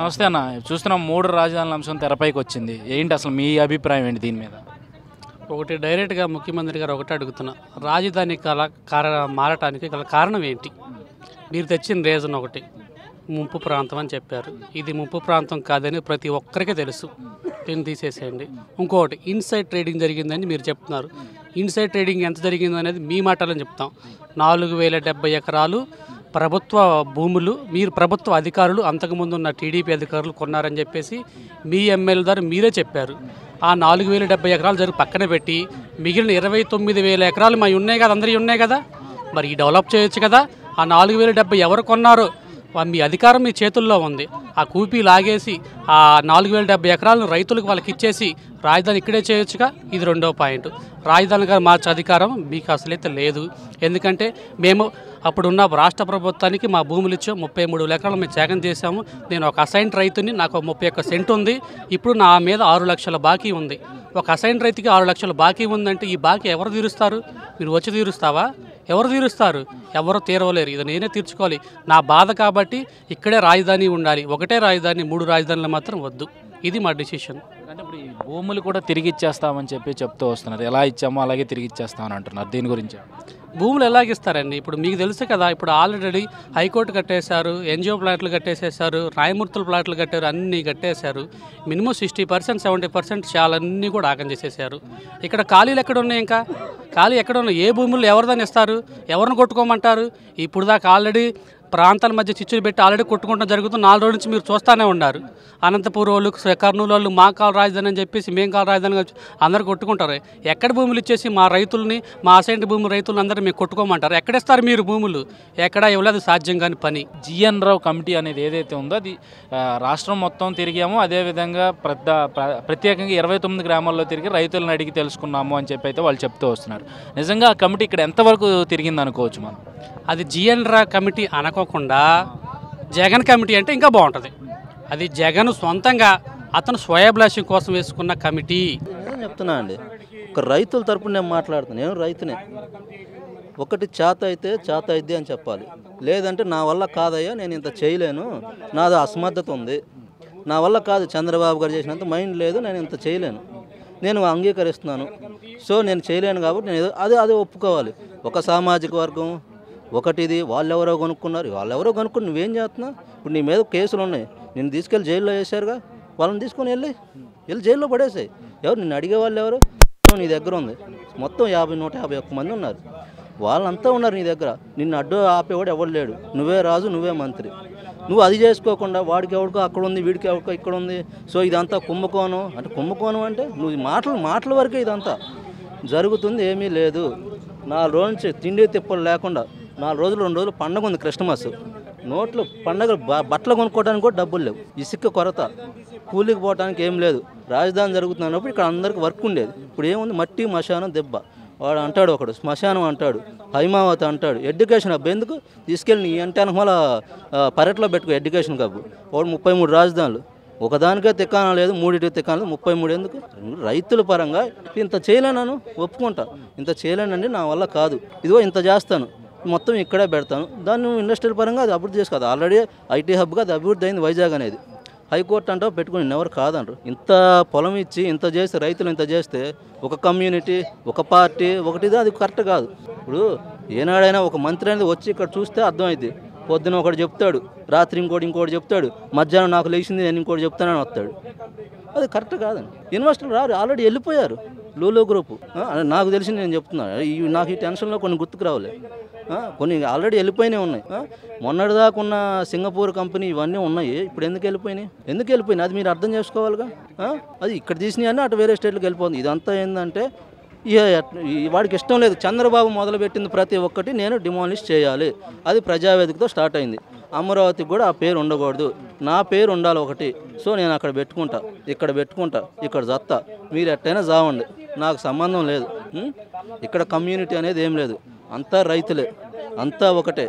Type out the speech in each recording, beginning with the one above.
నమస్తే అన్న చూస్తున్నాం మూడు రాజధానుల అంశం తెరపైకి వచ్చింది ఏంటి అసలు మీ అభిప్రాయం ఏంటి దీని మీద ఒకటి డైరెక్ట్గా ముఖ్యమంత్రి గారు ఒకటే అడుగుతున్నా రాజధాని కల కార మారటానికి గల కారణం ఏంటి మీరు తెచ్చిన రీజన్ ఒకటి ముంపు ప్రాంతం అని చెప్పారు ఇది ముంపు ప్రాంతం కాదని ప్రతి ఒక్కరికి తెలుసు దీన్ని తీసేసేయండి ఇంకొకటి ఇన్సైడ్ ట్రేడింగ్ జరిగిందని మీరు చెప్తున్నారు ఇన్సైడ్ ట్రేడింగ్ ఎంత జరిగింది అనేది మీ మాటలని చెప్తాం నాలుగు వేల డెబ్బై ఎకరాలు ప్రభుత్వ భూములు మీరు ప్రభుత్వ అధికారులు అంతకుముందు ఉన్న టీడీపీ అధికారులు కొన్నారని చెప్పేసి మీ ఎమ్మెల్యే ద్వారా మీరే చెప్పారు ఆ నాలుగు వేల డెబ్బై ఎకరాలు జరిగి పక్కన పెట్టి మిగిలిన ఇరవై తొమ్మిది వేల ఎకరాలు మా ఉన్నాయి కదా అందరివి ఉన్నాయి కదా మరి ఈ డెవలప్ చేయొచ్చు కదా ఆ నాలుగు వేల డెబ్బై ఎవరు కొన్నారో వా- మీ అధికారం మీ చేతుల్లో ఉంది ఆ కూపీ లాగేసి ఆ నాలుగు వేల డెబ్బై ఎకరాలను రైతులకు వాళ్ళకి ఇచ్చేసి రాజధాని ఇక్కడే చేయొచ్చుగా ఇది రెండో పాయింట్ రాజధానిగా మార్చే అధికారం మీకు అసలైతే లేదు ఎందుకంటే మేము అప్పుడున్న రాష్ట్ర ప్రభుత్వానికి మా భూములు ఇచ్చాం ముప్పై మూడు ఎకరాలు మేము త్యాగం చేశాము నేను ఒక అసైన్ రైతుని నాకు ఒక ముప్పై ఒక్క సెంట్ ఉంది ఇప్పుడు నా మీద ఆరు లక్షల బాకీ ఉంది ఒక అసైన్ రైతుకి ఆరు లక్షల బాకీ ఉందంటే ఈ బాకీ ఎవరు తీరుస్తారు మీరు వచ్చి తీరుస్తావా ఎవరు తీరుస్తారు ఎవరు తీరవలేరు ఇది నేనే తీర్చుకోవాలి నా బాధ కాబట్టి ఇక్కడే రాజధాని ఉండాలి ఒకటే రాజధాని మూడు రాజధానులు మాత్రం వద్దు ఇది మా డిసిషన్ అంటే ఇప్పుడు ఈ భూములు కూడా తిరిగి ఇచ్చేస్తామని చెప్పి చెప్తూ వస్తున్నారు ఎలా ఇచ్చామో అలాగే తిరిగి ఇచ్చేస్తామని అంటున్నారు దీని గురించి భూములు ఎలాగిస్తారండి ఇప్పుడు మీకు తెలుసు కదా ఇప్పుడు ఆల్రెడీ హైకోర్టు కట్టేశారు ఎన్జిఓ ప్లాట్లు కట్టేసేసారు రాయమూర్తుల ప్లాట్లు కట్టారు అన్నీ కట్టేశారు minimum sixty percent seventy percent చాలా అన్నీ కూడా ఆగం చేసేసారు ఇక్కడ ఖాళీలు ఎక్కడ ఉన్నాయి ఇంకా ఖాళీ ఎక్కడ ఉన్నాయి ఏ భూములు ఎవరిదని ఇస్తారు ఎవరిని కొట్టుకోమంటారు ఇప్పుడు దాకా ఆల్రెడీ ప్రాంతాల మధ్య చిచ్చులు పెట్టి ఆల్రెడీ కొట్టుకుంటూ జరుగుతుంది నాలుగు రోజుల నుంచి మీరు చూస్తూనే ఉన్నారు అనంతపురం వాళ్ళు కర్నూలు వాళ్ళు మా కాల రాజధాని అని చెప్పేసి మేం కాల రాజధాని అని చెప్పి అందరు కొట్టుకుంటారు ఎక్కడ భూములు ఇచ్చేసి మా రైతుల్ని మా అసైంట్ భూమి రైతులను అందరూ మీరు కొట్టుకోమంటారు ఎక్కడిస్తారు మీరు భూములు ఎక్కడా ఇవ్వలేదు సాధ్యం కాని పని జిఎన్ రావు కమిటీ అనేది ఏదైతే ఉందో అది ఆ, రాష్ట్రం మొత్తం తిరిగాము అదేవిధంగా ప్రద ప్ర- ప్రత్యేకంగా ఇరవై తొమ్మిది గ్రామాల్లో తిరిగి రైతులను అడిగి తెలుసుకున్నాము అని చెప్పి అయితే వాళ్ళు చెప్తూ వస్తున్నారు నిజంగా ఆ కమిటీ ఇక్కడ ఎంతవరకు తిరిగింది అనుకోవచ్చు మనం అది జిఎన్ రా కమిటీ అనకోకుండా జగన్ కమిటీ అంటే ఇంకా బాగుంటుంది అది జగన్ సొంతంగా అతను స్వయాభిలాషం కోసం వేసుకున్న కమిటీ నేను చెప్తున్నా అండి ఒక రైతుల తరపున నేను మాట్లాడుతాను నేను రైతునే ఒకటి చేత అయితే చేత అయిద్ది అని చెప్పాలి లేదంటే నా వల్ల కాదయ్యా నేను ఇంత చేయలేను నాది అసమర్థత ఉంది నా వల్ల కాదు చంద్రబాబు గారు చేసినంత మైండ్ లేదు నేను ఇంత చేయలేను నేను అంగీకరిస్తున్నాను సో నేను చేయలేను కాబట్టి నేను ఏదో- అది అది ఒప్పుకోవాలి ఒక సామాజిక వర్గం ఒకటిది వాళ్ళెవరో కొనుక్కున్నారు వాళ్ళెవరో కొనుక్కుని నువ్వేం చేస్తున్నావు ఇప్పుడు నీ మీద కేసులు ఉన్నాయి నిన్ను తీసుకెళ్ళి జైల్లో వేశారుగా వాళ్ళని తీసుకొని వెళ్ళి వెళ్ళి జైల్లో పడేసాయి ఎవరు నిన్ను అడిగే వాళ్ళు ఎవరు నీ దగ్గర ఉంది మొత్తం యాభై నూట యాభై ఒక్క మంది ఉన్నారు వాళ్ళంతా ఉన్నారు నీ దగ్గర నిన్ను అడ్డు ఆపేవాడు ఎవడు లేడు నువ్వే రాజు నువ్వే మంత్రి నువ్వు అది చేసుకోకుండా వాడికి ఎవడికో అక్కడ ఉంది వీడికి ఎవడికో ఇక్కడ ఉంది సో ఇదంతా కుంభకోణం అంటే కుంభకోణం అంటే నువ్వు ఈ మాటలు మాటల వరకే ఇదంతా జరుగుతుంది ఏమీ లేదు నాలుగు రోజుల నుంచి తిండి తిప్పలు లేకుండా నాలుగు రోజులు రెండు రోజులు పండగ ఉంది క్రిస్టమస్ నోట్లు పండగ బ- బట్టలు కొనుక్కోవడానికి కూడా డబ్బులు లేవు ఇసుక కొరత కూలికి పోవడానికి ఏం లేదు రాజధాని జరుగుతున్నప్పుడు ఇక్కడ అందరికి వర్క్ ఉండేది ఇప్పుడు ఏముంది మట్టి మశానం దెబ్బ వాడు అంటాడు ఒకడు శ్మశానం అంటాడు హైమావతి అంటాడు ఎడ్యుకేషన్ హబ్ ఎందుకు తీసుకెళ్ళి నీ అంటే వెనకాల పర్యటలో పెట్టుకో ఎడ్యుకేషన్ హబ్ వాడు ముప్పై మూడు రాజధానులు ఒకదానికే తిక్కాన లేదు మూడింటి తిక్కాన లేదు ముప్పై మూడు ఎందుకు రైతుల పరంగా ఇంత చేయలేనను ఒప్పుకుంటా ఇంత చేయలేనండి నా వల్ల కాదు ఇదిగో ఇంత చేస్తాను మొత్తం ఇక్కడే పెడతాను దాన్ని ఇండస్ట్రియల్ పరంగా అది అభివృద్ధి చేసుకోదు ఆల్రెడీ ఐటీ హబ్గా అది అభివృద్ధి అయింది వైజాగ్ అనేది హైకోర్టు అంటావు పెట్టుకుని ఎవరు కాదంటారు ఇంత పొలం ఇచ్చి ఇంత చేసి రైతులు ఇంత చేస్తే ఒక కమ్యూనిటీ ఒక పార్టీ ఒకటిది అది కరెక్ట్ కాదు ఇప్పుడు ఏనాడైనా ఒక మంత్రి అనేది వచ్చి ఇక్కడ చూస్తే అర్థమైంది పొద్దున ఒకటి చెప్తాడు రాత్రి ఇంకోటి ఇంకోటి చెప్తాడు మధ్యాహ్నం నాకు లేచింది నేను ఇంకోటి చెప్తానని వస్తాడు అది కరెక్ట్ కాదండి ఇన్వెస్టర్లు రారు ఆల్రెడీ వెళ్ళిపోయారు లూలో గ్రూపు ఆ, నాకు తెలిసి నేను చెప్తున్నాను ఈ నాకు ఈ టెన్షన్లో కొన్ని గుర్తుకు రావులే ఆ, కొన్ని ఆల్రెడీ వెళ్ళిపోయినాయి ఉన్నాయి ఆ, మొన్నటిదాకా ఉన్న సింగపూర్ కంపెనీ ఇవన్నీ ఉన్నాయి ఇప్పుడు ఎందుకు వెళ్ళిపోయినాయి ఎందుకు వెళ్ళిపోయినాయి అది మీరు అర్థం చేసుకోవాలిగా ఆ, అది ఇక్కడ తీసినాయి అన్నీ అటు వేరే స్టేట్లకు వెళ్ళిపోతుంది ఇదంతా ఏంటంటే ఇక ఎట్- ఈ వాడికి ఇష్టం లేదు చంద్రబాబు మొదలుపెట్టింది ప్రతి ఒక్కటి నేను డిమాలిష్ చేయాలి అది ప్రజావేదికతో స్టార్ట్ అయింది అమరావతికి కూడా ఆ పేరు ఉండకూడదు నా పేరు ఉండాలి ఒకటి సో నేను అక్కడ పెట్టుకుంటా ఇక్కడ పెట్టుకుంటా ఇక్కడ జత్తా మీరు ఎట్టయినా జావండి నాకు సంబంధం లేదు ఉం? ఇక్కడ కమ్యూనిటీ అనేది ఏం లేదు అంతా రైతులే అంతా ఒకటే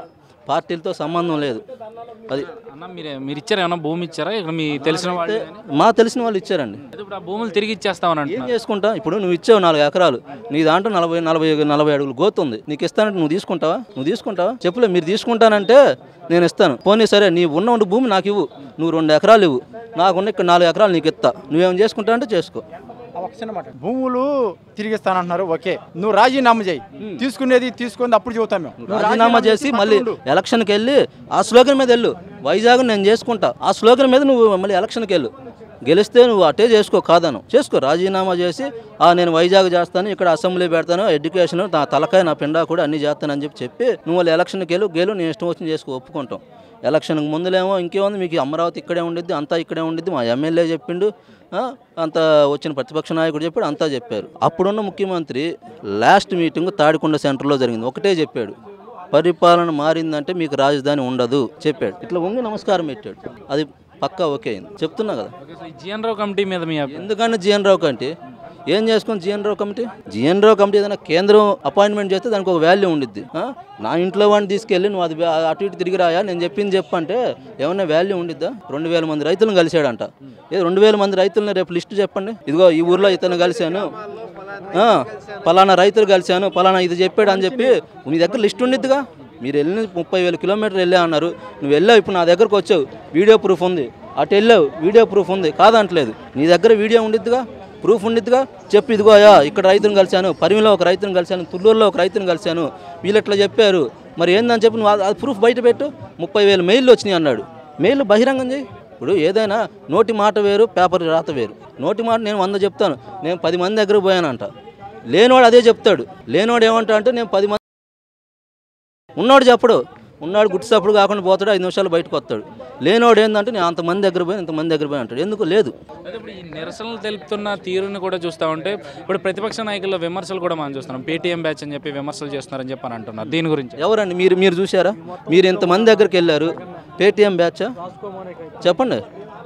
పార్టీలతో సంబంధం లేదు అది అన్న మీరు మీరు ఇచ్చారా ఏమన్నా భూమి ఇచ్చారా ఇక్కడ మీ తెలిసిన వాళ్ళు మా తెలిసిన వాళ్ళు ఇచ్చారండి అయితే ఇప్పుడు ఆ భూములు తిరిగి ఇచ్చేస్తామని ఏం అంటున్నారు చేసుకుంటా ఇప్పుడు నువ్వు ఇచ్చావు నాలుగు ఎకరాలు నీ దాంట్లో నలభై నలభై నలభై అడుగులు గోతు ఉంది నీకు ఇస్తానంటే నువ్వు తీసుకుంటావా నువ్వు తీసుకుంటావా చెప్పులే మీరు తీసుకుంటానంటే నేను ఇస్తాను పోనీ సరే నీ ఉన్న ఉండి భూమి నాకు ఇవ్వు నువ్వు రెండు ఎకరాలు ఇవ్వు నాకున్న ఇక్కడ నాలుగు ఎకరాలు నీకు ఇస్తా నువ్వేం చేసుకుంటా అంటే చేసుకో ఒక చిన్న మాట భూములు తిరిగిస్తానంటున్నారు ఓకే నువ్వు రాజీనామా చేయి తీసుకునేది తీసుకుంది అప్పుడు చెబుతాం మేము నువ్వు రాజీనామా చేసి మళ్ళీ ఉండు. ఎలక్షన్కి వెళ్ళి ఆ స్లోగన్ మీద వెళ్ళు వైజాగ్ నేను చేసుకుంటా ఆ స్లోగన్ మీద నువ్వు మళ్ళీ ఎలక్షన్కి వెళ్ళు గెలిస్తే నువ్వు అటే చేసుకో కాదను చేసుకో రాజీనామా చేసి ఆ నేను వైజాగ్ చేస్తాను ఇక్కడ అసెంబ్లీ పెడతాను ఎడ్యుకేషన్ నా తలకాయ నా పిండా కూడా అన్ని చేస్తానని చెప్పి చెప్పి నువ్వు వాళ్ళు ఎలక్షన్కి వెళ్ళు గెలు నేను ఇష్టం వచ్చింది చేసుకో ఒప్పుకుంటాం ఎలక్షన్కి ముందులేమో ఇంకేముంది మీకు అమరావతి ఇక్కడే ఉండిద్ది అంతా ఇక్కడే ఉండిద్ది మా ఎమ్మెల్యే చెప్పిండు ఆ, అంత వచ్చిన ప్రతిపక్ష నాయకుడు చెప్పాడు అంతా చెప్పారు అప్పుడున్న ముఖ్యమంత్రి లాస్ట్ మీటింగ్ తాడికొండ సెంటర్లో జరిగింది ఒకటే చెప్పాడు పరిపాలన మారిందంటే మీకు రాజధాని ఉండదు చెప్పాడు ఇట్లా వంగి నమస్కారం పెట్టాడు అది పక్కా ఓకే అయింది చెప్తున్నా కదా ఓకే సో ఈ జిఎన్ రావు కమిటీ మీద మీ అభి- ఎందుకంటే జిఎన్ రావు కంటే ఏం చేసుకుని GN Rao committee GN Rao committee ఏదైనా కేంద్రం అపాయింట్మెంట్ చేస్తే దానికి ఒక వాల్యూ ఉండిద్ది ఆ? నా ఇంట్లో వాడిని తీసుకెళ్ళి నువ్వు అది వా- అటు ఇటు తిరిగి రాయా నేను చెప్పింది చెప్పంటే ఏమన్నా వాల్యూ ఉండిద్దా రెండు వేల మంది రైతులను కలిశాడంట ఏ రెండు వేల మంది రైతులను రేపు లిస్ట్ చెప్పండి ఇదిగో ఈ ఊర్లో ఇతను కలిశాను ఆ, పలానా రైతులు కలిశాను పలానా ఇది చెప్పాడు అని చెప్పి మీ దగ్గర లిస్ట్ ఉండిద్దిగా మీరు వెళ్ళిన ముప్పై వేల కిలోమీటర్లు వెళ్ళా అన్నారు నువ్వు వెళ్ళావు ఇప్పుడు నా దగ్గరకు వచ్చావు వీడియో ప్రూఫ్ ఉంది అటు వెళ్ళావు వీడియో ప్రూఫ్ ఉంది కాదంటలేదు నీ దగ్గర వీడియో ఉండిద్దిగా ప్రూఫ్ ఉండిద్దిగా చెప్పు ఇదిగో అయ్యా ఇక్కడ రైతుని కలిశాను పరిమిలో ఒక రైతుని కలిశాను తుళ్ళూరులో ఒక రైతుని కలిశాను వీళ్ళు ఇట్లా చెప్పారు మరి ఏందని చెప్పి నువ్వు అది ప్రూఫ్ బయట పెట్టు ముప్పై వేలు మెయిల్ వచ్చినాయి అన్నాడు మెయిల్ బహిరంగం చేయి ఇప్పుడు ఏదైనా నోటి మాట వేరు పేపర్ రాత వేరు నోటి మాట నేను వంద చెప్తాను నేను పది మంది దగ్గర పోయానంట లేనోడు అదే చెప్తాడు లేనోడు ఏమంటా అంటే నేను పది మంది ఉన్నాడు చెప్పడు ఉన్నాడు గుట్టిసప్పుడు కాకుండా పోతాడు ఐదు నిమిషాలు బయటకు వస్తాడు లేనోడు ఏంటంటే నేను అంతమంది దగ్గర పోయి ఇంతమంది దగ్గర పోయి అంటాడు ఎందుకు లేదు అయితే ఇప్పుడు ఈ నిరసనలు తెలుపుతున్న తీరుని కూడా చూస్తా ఉంటే ఇప్పుడు ప్రతిపక్ష నాయకుల విమర్శలు కూడా మనం చూస్తున్నాం పేటీఎం బ్యాచ్ అని చెప్పి విమర్శలు చేస్తున్నారని చెప్పి అని అంటున్నారు దీని గురించి ఎవరండి మీరు మీరు చూసారా మీరు ఇంతమంది దగ్గరికి వెళ్ళారు పేటీఎం బ్యాచా చెప్పండి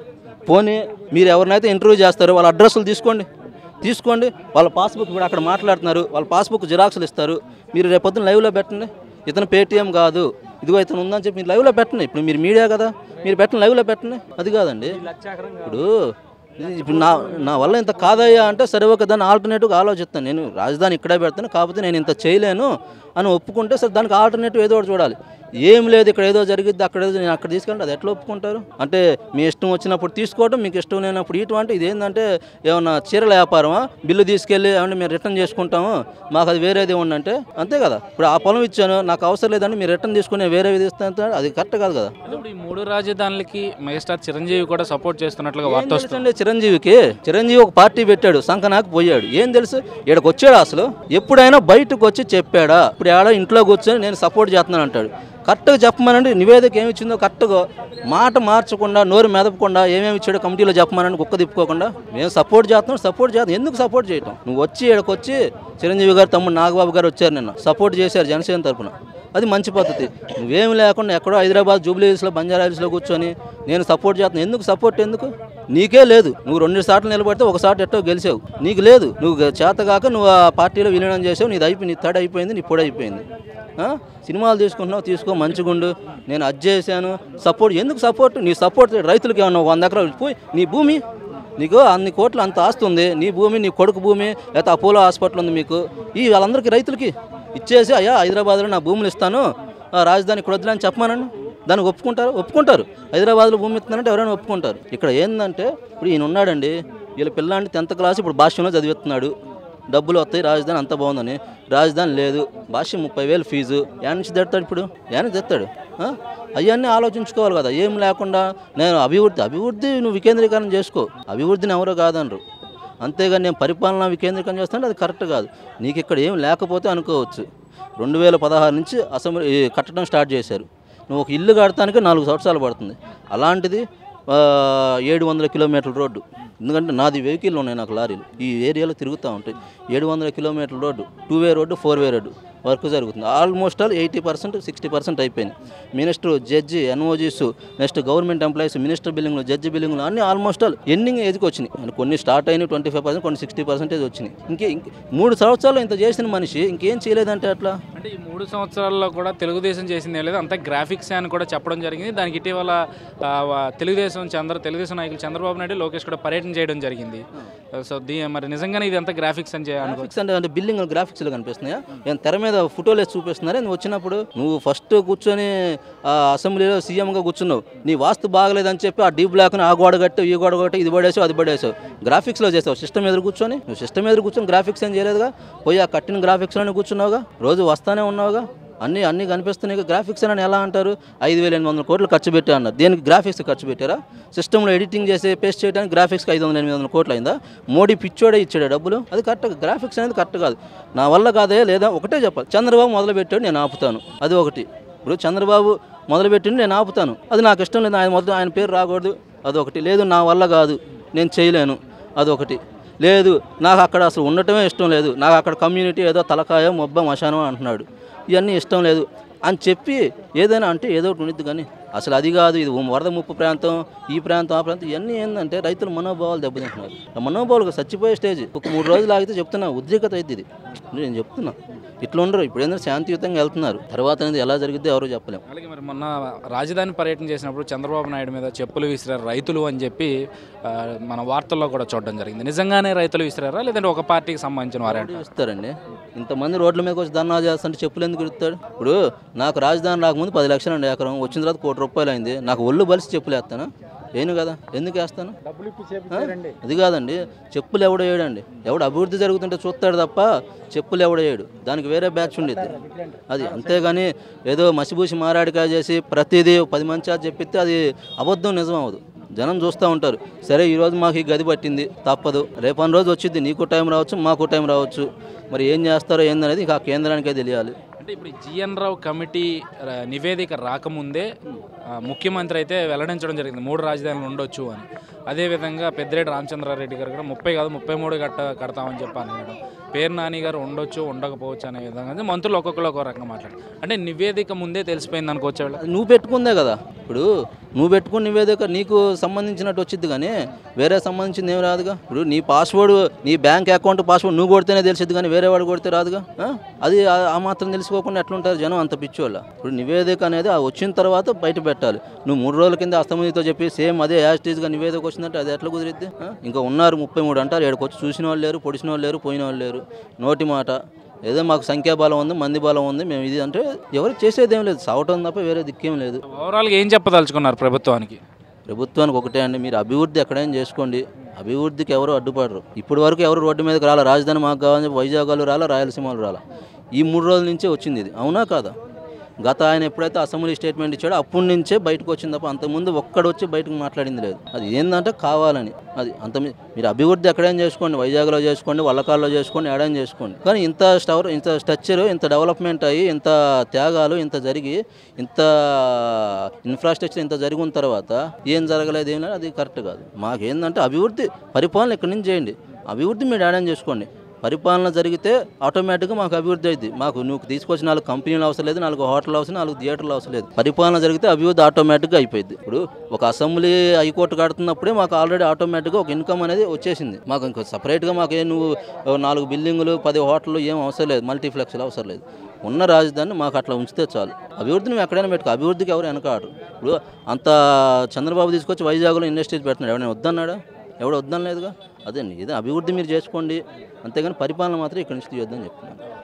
పోనీ మీరు ఎవరినైతే ఇంటర్వ్యూ చేస్తారో వాళ్ళ అడ్రస్లు తీసుకోండి తీసుకోండి వాళ్ళ పాస్బుక్ ఇప్పుడు అక్కడ మాట్లాడుతున్నారు వాళ్ళ పాస్బుక్ జిరాక్స్లు ఇస్తారు మీరు రేపొద్దున లైవ్లో పెట్టండి ఇతను పేటీఎం కాదు ఇదిగో ఇతను ఉందని చెప్పి మీరు లైవ్లో పెట్టండి ఇప్పుడు మీరు మీడియా కదా మీరు పెట్టండి లైవ్లో పెట్టండి అది కాదండి ఇప్పుడు ఇది ఇప్పుడు నా నా వల్ల ఇంత కాదయ్యా అంటే సరే ఒక దాన్ని ఆల్టర్నేటివ్గా ఆలోచిస్తాను నేను రాజధాని ఇక్కడే పెడతాను కాకపోతే నేను ఇంత చేయలేను అని ఒప్పుకుంటే సరే దానికి ఆల్టర్నేటివ్ ఏదో ఒకటి చూడాలి ఏం లేదు ఇక్కడ ఏదో జరిగిద్ది అక్కడ ఏదో నేను అక్కడ తీసుకెళ్ళి అది ఎట్లా ఒప్పుకుంటారు అంటే మీ ఇష్టం వచ్చినప్పుడు తీసుకోవడం మీకు ఇష్టం లేనప్పుడు ఇటు అంటే ఇదేంటంటే ఏమన్నా చీరల వ్యాపారమా బిల్లు తీసుకెళ్ళి ఏమన్నా మేము రిటర్న్ చేసుకుంటాము మాకు అది వేరేది ఉండంటే అంతే కదా ఇప్పుడు ఆ పొలం ఇచ్చాను నాకు అవసరం లేదంటే మీరు రిటర్న్ తీసుకుని వేరేది ఇస్తాను అది కరెక్ట్ కాదు కదా అయితే ఇప్పుడు ఈ మూడు రాజధానులకి మెగాస్టార్ చిరంజీవి కూడా సపోర్ట్ చేస్తున్నట్లుగా వార్త ఏం వస్తుంది తెలుసండి చిరంజీవికి చిరంజీవి ఒక పార్టీ పెట్టాడు సంకనాకు పోయాడు ఏం తెలుసు ఇక్కడికి వచ్చాడు అసలు ఎప్పుడైనా బయటకు వచ్చి చెప్పాడా ఇప్పుడు ఆడ ఇంట్లో కూర్చొని నేను సపోర్ట్ చేస్తున్నాను అంటాడు కరెక్ట్గా చెప్పమనండి నివేదిక ఏమి ఇచ్చిందో కరెక్ట్గా మాట మార్చకుండా నోరు మెదపకుండా ఏమేమి ఇచ్చాడో కమిటీలో చెప్పమనండి కుక్క తిప్పుకోకుండా మేము సపోర్ట్ చేస్తున్నాం సపోర్ట్ చేస్తాం ఎందుకు సపోర్ట్ చేయటం నువ్వు వచ్చి ఇక్కడికి వచ్చి చిరంజీవి గారు తమ్ముడు నాగబాబు గారు వచ్చారు నిన్న సపోర్ట్ చేశారు జనసేన తరపున అది మంచి పద్ధతి నువ్వేమి లేకుండా ఎక్కడో హైదరాబాద్ జూబ్లీ హిల్స్లో బంజారా హిల్స్లో కూర్చొని నేను సపోర్ట్ చేస్తాను ఎందుకు సపోర్ట్ ఎందుకు నీకే లేదు నువ్వు రెండు సార్లు నిలబడితే ఒకసారి ఎట్టో గెలిచావు నీకు లేదు నువ్వు చేతగాక నువ్వు ఆ పార్టీలో విలీనం చేసావు నీది అయిపోయింది నీ తడ అయిపోయింది నీ పొడి అయిపోయింది ఆ? సినిమాలు తీసుకుంటున్నావు తీసుకో మంచిగుండు నేను అది చేశాను సపోర్ట్ ఎందుకు సపోర్ట్ నీ సపోర్ట్ రైతులకి ఏమన్నా వంద ఎకరాలు పోయి నీ భూమి నీకు అన్ని కోట్లు అంత ఆస్తి ఉంది నీ భూమి నీ కొడుకు భూమి లేకపోతే అపోలో హాస్పిటల్ ఉంది మీకు ఈ వాళ్ళందరికీ రైతులకి ఇచ్చేసి అయ్యా హైదరాబాద్లో నా భూములు ఇస్తాను ఆ రాజధాని ఇక్కడ వద్దులని చెప్పమానండి దానికి ఒప్పుకుంటారు ఒప్పుకుంటారు హైదరాబాద్లో భూమి ఇస్తున్నారంటే ఎవరైనా ఒప్పుకుంటారు ఇక్కడ ఏంటంటే ఇప్పుడు ఈయన ఉన్నాడండి వీళ్ళ పిల్లాంటి టెన్త్ క్లాస్ ఇప్పుడు భాష్యంలో చదివిస్తున్నాడు డబ్బులు వస్తాయి రాజధాని అంత బాగుందని రాజధాని లేదు భాష్యం ముప్పై వేలు ఫీజు యాడ్ నుంచి తెస్తాడు ఇప్పుడు యాడ్ తెస్తాడు అవన్నీ ఆలోచించుకోవాలి కదా ఏం లేకుండా నేను అభివృద్ధి అభివృద్ధి నువ్వు వికేంద్రీకరణ చేసుకో అభివృద్ధిని ఎవరో కాదనరు అంతేగాని నేను పరిపాలన వికేంద్రీకరణ చేస్తానంటే అది కరెక్ట్ కాదు నీకు ఇక్కడ ఏం లేకపోతే అనుకోవచ్చు రెండు వేల పదహారు నుంచి అసెంబ్లీ ఈ కట్టడం స్టార్ట్ చేశారు నువ్వు ఒక ఇల్లు కడటానికి నాలుగు సంవత్సరాలు పడుతుంది అలాంటిది ఆ, ఏడు వందల కిలోమీటర్ల రోడ్డు ఎందుకంటే నాది వెహికల్ ఉన్నాయి నాకు లారీలు ఈ ఏరియాలో తిరుగుతూ ఉంటాయి ఏడు వందల కిలోమీటర్ల road two way road four way road work జరుగుతుంది almost all eighty percent sixty percent అయిపోయింది minister judge NGOs next government employees minister బిల్లింగ్లు జడ్జి బిల్లింగ్లు అన్ని ఆల్మోస్ట్ ఆల్ ఎండింగ్ ఏజ్కి వచ్చినాయి అంటే కొన్ని స్టార్ట్ అయినాయి ట్వంటీ ఫైవ్ పర్సెంట్ కొన్ని సిక్స్టీ పర్సెంటేజ్ వచ్చినాయి ఇంకే ఇంక మూడు సంవత్సరాలు ఇంత చేసిన మనిషి ఇంకేం చేయలేదంటే అట్లా అంటే ఈ మూడు సంవత్సరాల్లో కూడా తెలుగుదేశం చేసింది ఏం లేదు అంతా గ్రాఫిక్స్ అని కూడా చెప్పడం జరిగింది దానికి ఇటీవల ఆ, వా- తెలుగుదేశం చంద్ర తెలుగుదేశం నాయకులు చంద్రబాబు నాయుడు లోకేష్ కూడా పర్యటన చేయడం జరిగింది సో దీ మరి నిజంగానే ఇది అంతా గ్రాఫిక్స్ అని చే- అనుకో గ్రాఫిక్స్ అంటే అంటే బిల్డింగ్ గ్రాఫిక్స్లో కనిపిస్తున్నాయా ఏం తెర మీద ఫోటోలు వేసి చూపిస్తున్నారా నువ్వు వచ్చినప్పుడు నువ్వు ఫస్ట్ కూర్చొని ఆ అసెంబ్లీలో సీఎంగా కూర్చున్నావు నీ వాస్తు బాగలేదని చెప్పి ఆ డీ బ్లాక్ని ఆ గోడ కట్టావు ఈ గోడ కట్టి ఇది పడేసావు అది పడేసావు గ్రాఫిక్స్లో చేసావు సిస్టమ్ ఎదురు కూర్చొని నువ్వు సిస్టమ్ ఎదురు కూర్చొని గ్రాఫిక్స్ ఏం చేయలేదుగా పోయి ఆ కట్టిన గ్రాఫిక్స్లోనే కూర్చున్నావుగా రోజు వస్తానే ఉన్నావుగా అన్నీ అన్నీ కనిపిస్తున్నాయి గ్రాఫిక్స్ అని ఎలా అంటారు ఐదు వేల ఎనిమిది వందల కోట్లు ఖర్చు పెట్టా అన్నారు దేనికి గ్రాఫిక్స్ ఖర్చు పెట్టారా సిస్టంలో ఎడిటింగ్ చేసి పేస్ట్ చేయడానికి గ్రాఫిక్స్కి ఐదు వందల ఎనిమిది వందల కోట్లు అయిందా మోడీ పిచ్చోడే ఇచ్చాడు డబ్బులు అది కరెక్ట్ గ్రాఫిక్స్ అనేది కరెక్ట్ కాదు నా వల్ల కాదే లేదా ఒకటే చెప్పాలి చంద్రబాబు మొదలు పెట్టాడు నేను ఆపుతాను అది ఒకటి ఇప్పుడు చంద్రబాబు మొదలుపెట్టింది నేను ఆపుతాను అది నాకు ఇష్టం లేదు ఆయన మొదలు ఆయన పేరు రాకూడదు అదొకటి లేదు నా వల్ల కాదు నేను చేయలేను అదొకటి లేదు నాకు అక్కడ అసలు ఉండటమే ఇష్టం లేదు నాకు అక్కడ కమ్యూనిటీ ఏదో తలకాయ మొబ్బ మశానం అంటున్నాడు ఇవన్నీ ఇష్టం లేదు అని చెప్పి ఏదైనా అంటే ఏదో ఒకటి ఉండిద్ది కానీ అసలు అది కాదు ఇది వరద ముప్పు ప్రాంతం ఈ ప్రాంతం ఆ ప్రాంతం ఇవన్నీ ఏంటంటే రైతుల మనోభావాలు దెబ్బతింటున్నారు ఆ మనోభావాలు చచ్చిపోయే స్టేజ్ ఒక మూడు రోజులు ఆగితే చెప్తున్నా ఉద్రిక్తత అయింది ఇది నేను చెప్తున్నా ఇట్లా ఉండరు ఇప్పుడు ఏంటంటే శాంతియుతంగా వెళ్తున్నారు తర్వాత అనేది ఎలా జరిగిద్దో ఎవరో చెప్పలేము అలాగే మరి మొన్న రాజధాని పర్యటన చేసినప్పుడు చంద్రబాబు నాయుడు మీద చెప్పులు విసిరారు రైతులు అని చెప్పి ఆ, మన వార్తల్లో కూడా చూడడం జరిగింది నిజంగానే రైతులు విసిరారా లేదంటే ఒక పార్టీకి సంబంధించిన వారే ఎవరు ఇస్తారండి ఇంతమంది రోడ్ల మీదకి వచ్చి ధర్నా చేస్తుంటే చెప్పులు ఎందుకు ఇస్తాడు ఇప్పుడు నాకు రాజధాని రాకముందు పది లక్షలు అండి ఎకరం వచ్చిన తర్వాత కోటి రూపాయలు అయింది నాకు ఒళ్ళు బలిసి చెప్పులు వేస్తాను ఏను కదా ఎందుకు వేస్తాను ఆ? అది కాదండి చెప్పులు ఎవడు వేయడండి ఎవడు అభివృద్ధి జరుగుతుంటే చూస్తాడు తప్ప చెప్పులు ఎవడు వేయడు దానికి వేరే బ్యాచ్ ఉండేది అది అంతేగాని ఏదో మసిబూసి మారాడికాయ చేసి ప్రతిదీ పది మంది చేత చెప్పిస్తే అది అబద్ధం నిజం అవ్వదు జనం చూస్తూ ఉంటారు సరే ఈరోజు మాకు ఈ గది పట్టింది తప్పదు రేపని రోజు వచ్చింది నీకు టైం రావచ్చు మాకు టైం రావచ్చు మరి ఏం చేస్తారో ఏందనేది ఇక ఆ కేంద్రానికే తెలియాలి అంటే ఇప్పుడు జిఎన్ రావు కమిటీ ఆ, నివేదిక రాకముందే ఆ, ముఖ్యమంత్రి అయితే వెల్లడించడం జరిగింది మూడు రాజధానులు ఉండొచ్చు అని అదేవిధంగా పెద్దిరెడ్డి రామచంద్రారెడ్డి గారు కూడా ముప్పై కాదు ముప్పై మూడు కట్ట కడతామని చెప్పి అన్నాడు పేరు నాని గారు ఉండొచ్చు ఉండకపోవచ్చు అనే విధంగా అయితే మంత్రులు ఒక్కొక్కరు ఒక్కో రకంగా మాట్లాడారు అంటే నివేదిక ముందే తెలిసిపోయింది అనుకోవచ్చు వీళ్ళకి. అది నువ్వు పెట్టుకుందే కదా ఇప్పుడు నువ్వు పెట్టుకున్న నివేదిక నీకు సంబంధించినట్టు వచ్చింది కానీ వేరే సంబంధించింది ఏం రాదుగా ఇప్పుడు నీ పాస్వర్డ్ నీ బ్యాంక్ అకౌంట్ పాస్వర్డ్ నువ్వు కొడితేనే తెలిసింది కానీ వేరే వాడు కొడితే రాదుగా ఆ? అది ఆ ఆ మాత్రం తెలుసుకోకుండా ఎట్లుంటారు జనం అంత పిచ్చోళ్ళ ఇప్పుడు నివేదిక అనేది ఆ వచ్చిన తర్వాత బయట పెట్టాలి నువ్వు మూడు రోజుల కింద అస్తమతితో చెప్పి సేమ్ అదే యాస్టీజ్గా నివేదిక వచ్చిందంటే అది ఎట్లా కుదిరిద్ది ఆ? ఇంకా ఉన్నారు ముప్పై మూడు అంటారు ఏడుకు వచ్చి చూసిన వాళ్ళు లేరు పొడిచిన వాళ్ళు లేరు పోయిన వాళ్ళు లేరు నోటి మాట ఏదో మాకు సంఖ్యాబలం ఉంది మంది బలం ఉంది మేము ఇది అంటే ఎవరికి చేసేది ఏం లేదు సావటం తప్ప వేరే దిక్కేం లేదు ఓవరాల్గా ఏం చెప్పదలుచుకున్నారు ప్రభుత్వానికి ప్రభుత్వానికి ఒకటే అండి మీరు అభివృద్ధి ఎక్కడైనా చేసుకోండి అభివృద్ధికి ఎవరు అడ్డుపడరు ఇప్పటి వరకు ఎవరు రోడ్డు మీదకి రాలా రాజధాని మాకు కావాలని చెప్పి వైజాగ్ వాళ్ళు రాలా రాయలసీమలు రాలా ఈ మూడు రోజుల నుంచే వచ్చింది ఇది అవునా కాదా గత ఆయన ఎప్పుడైతే అసెంబ్లీ స్టేట్మెంట్ ఇచ్చాడో అప్పటి నుంచే బయటకు వచ్చింది తప్ప అంతకుముందు ఒక్కడు వచ్చి బయటకు మాట్లాడింది లేదు అది ఏంటంటే కావాలని అది అంత మీ- మీరు అభివృద్ధి ఎక్కడైనా చేసుకోండి వైజాగ్లో చేసుకోండి వల్లకాల్లో చేసుకోండి ఎడైనా చేసుకోండి కానీ ఇంత స్టవర్ ఇంత స్ట్రక్చర్ ఇంత డెవలప్మెంట్ అయ్యి ఇంత త్యాగాలు ఇంత జరిగి ఇంత ఇన్ఫ్రాస్ట్రక్చర్ ఇంత జరిగిన తర్వాత ఏం జరగలేదు ఏం లేదు అది కరెక్ట్ కాదు మాకేందంటే అభివృద్ధి పరిపాలన ఇక్కడి నుంచి చేయండి అభివృద్ధి మీరు ఎడైనా చేసుకోండి పరిపాలన జరిగితే ఆటోమేటిక్గా మాకు అభివృద్ధి అయింది మాకు నువ్వు తీసుకొచ్చిన నాలుగు కంపెనీలు అవసరం లేదు నాలుగు హోటల్ అవసరం నాలుగు థియేటర్లు అవసరం లేదు పరిపాలన జరిగితే అభివృద్ధి ఆటోమేటిక్గా అయిపోయింది ఇప్పుడు ఒక అసెంబ్లీ హైకోర్టు కడుతున్నప్పుడే మాకు ఆల్రెడీ ఆటోమేటిక్గా ఒక ఇన్కమ్ అనేది వచ్చేసింది మాకు ఇంకా సపరేట్గా మాకు ఏ నువ్వు ఓ నాలుగు బిల్డింగులు పది హోటళ్ళు ఏం అవసరం లేదు మల్టీప్లెక్స్లు అవసరం లేదు ఉన్న రాజధాని మాకు అట్లా ఉంచితే చాలు అభివృద్ధిని మేము ఎక్కడైనా పెట్టుకో అభివృద్ధికి ఎవరు వెనకాడరు ఇప్పుడు అంత చంద్రబాబు తీసుకొచ్చి వైజాగ్లో ఇండస్ట్రీస్ పెడుతున్నాడు ఎవరైనా వద్దన్నాడా ఎవడు వద్దనలేదుగా అదే ఇది అభివృద్ధి మీరు చేసుకోండి అంతేగాని పరిపాలన మాత్రం ఇక్కడి నుంచి తీయొద్దని చెప్తున్నాను